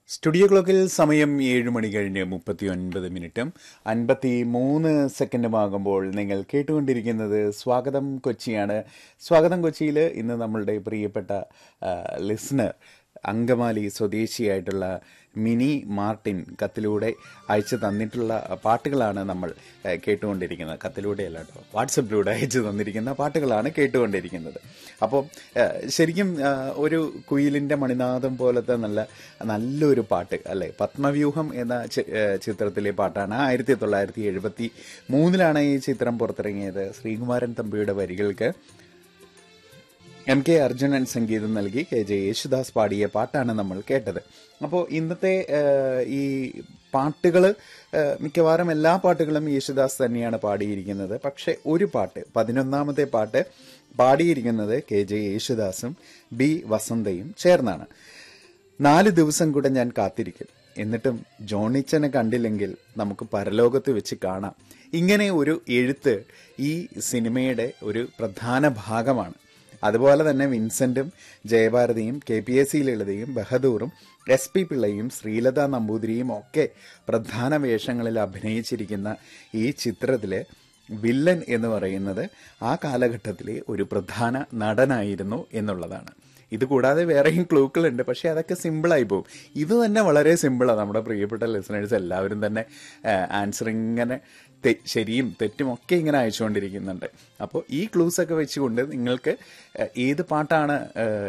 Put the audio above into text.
studio ക്ലോക്കിൽ സമയം ഏഴ് മണി കഴിഞ്ഞ് മുപ്പത്തി ഒൻപത് മിനിറ്റും അൻപത്തി മൂന്ന് സെക്കൻഡുമാകുമ്പോൾ നിങ്ങൾ കേട്ടുകൊണ്ടിരിക്കുന്നത് സ്വാഗതം കൊച്ചിയാണ് സ്വാഗതം കൊച്ചിയിൽ ഇന്ന് നമ്മളുടെ പ്രിയപ്പെട്ട ലിസ്ണർ അങ്കമാലി സ്വദേശിയായിട്ടുള്ള മിനി മാർട്ടിൻ കത്തിലൂടെ അയച്ചു തന്നിട്ടുള്ള പാട്ടുകളാണ് നമ്മൾ ആ, കേട്ടുകൊണ്ടിരിക്കുന്നത് കത്തിലൂടെയല്ല കേട്ടോ വാട്സപ്പിലൂടെ അയച്ചു തന്നിരിക്കുന്ന പാട്ടുകളാണ് കേട്ടുകൊണ്ടിരിക്കുന്നത് അപ്പോൾ ആ, ശരിക്കും ആ, ഒരു കുയിലിൻ്റെ മണിനാഥം പോലത്തെ നല്ല നല്ലൊരു പാട്ട് അല്ലേ പത്മവ്യൂഹം എന്ന ചി- ആ, ചിത്രത്തിലെ പാട്ടാണ് ആയിരത്തി തൊള്ളായിരത്തി എഴുപത്തി മൂന്നിലാണ് ഈ ചിത്രം പുറത്തിറങ്ങിയത് ശ്രീകുമാരൻ തമ്പിയുടെ വരികൾക്ക് എം കെ അർജുനൻ സംഗീതം നൽകി കെ ജെ യേശുദാസ് പാടിയ പാട്ടാണ് നമ്മൾ കേട്ടത് അപ്പോൾ ഇന്നത്തെ ആ, ഈ പാട്ടുകൾ മിക്കവാറും എല്ലാ പാട്ടുകളും യേശുദാസ് തന്നെയാണ് പാടിയിരിക്കുന്നത് പക്ഷെ ഒരു പാട്ട് പതിനൊന്നാമത്തെ പാട്ട് പാടിയിരിക്കുന്നത് കെ ജെ യേശുദാസും ബി വസന്തയും ചേർന്നാണ് നാല് ദിവസം കൂടെ ഞാൻ കാത്തിരിക്കും എന്നിട്ടും ജോണിച്ചനെ കണ്ടില്ലെങ്കിൽ നമുക്ക് പരലോകത്ത് വെച്ച് കാണാം ഇങ്ങനെ ഒരു എഴുത്ത് ഈ സിനിമയുടെ ഒരു പ്രധാന ഭാഗമാണ് അതുപോലെ തന്നെ വിൻസെന്റും ജയഭാരതിയും കെ പി എസ് സി ലളിതയും ബഹദൂറും എസ് പി പിള്ളയും ശ്രീലത നമ്പൂതിരിയും ഒക്കെ പ്രധാന വേഷങ്ങളിൽ അഭിനയിച്ചിരിക്കുന്ന ഈ ചിത്രത്തിലെ വില്ലൻ എന്ന് പറയുന്നത് ആ കാലഘട്ടത്തിലെ ഒരു പ്രധാന നടനായിരുന്നു എന്നുള്ളതാണ് ഇത് കൂടാതെ വേറെയും ക്ലൂക്കളുണ്ട് പക്ഷേ അതൊക്കെ സിമ്പിളായി പോകും ഇത് തന്നെ വളരെ സിമ്പിളാണ് നമ്മുടെ പ്രിയപ്പെട്ട ലിസണേഴ്സ് എല്ലാവരും തന്നെ ആൻസർ ഇങ്ങനെ തെ- ശരിയും തെറ്റും ഒക്കെ ഇങ്ങനെ അയച്ചുകൊണ്ടിരിക്കുന്നുണ്ട് അപ്പോൾ ഈ ക്ലൂസ് ഒക്കെ വെച്ചുകൊണ്ട് നിങ്ങൾക്ക് ഏഹ്, ഏത് പാട്ടാണ് ഏഹ്,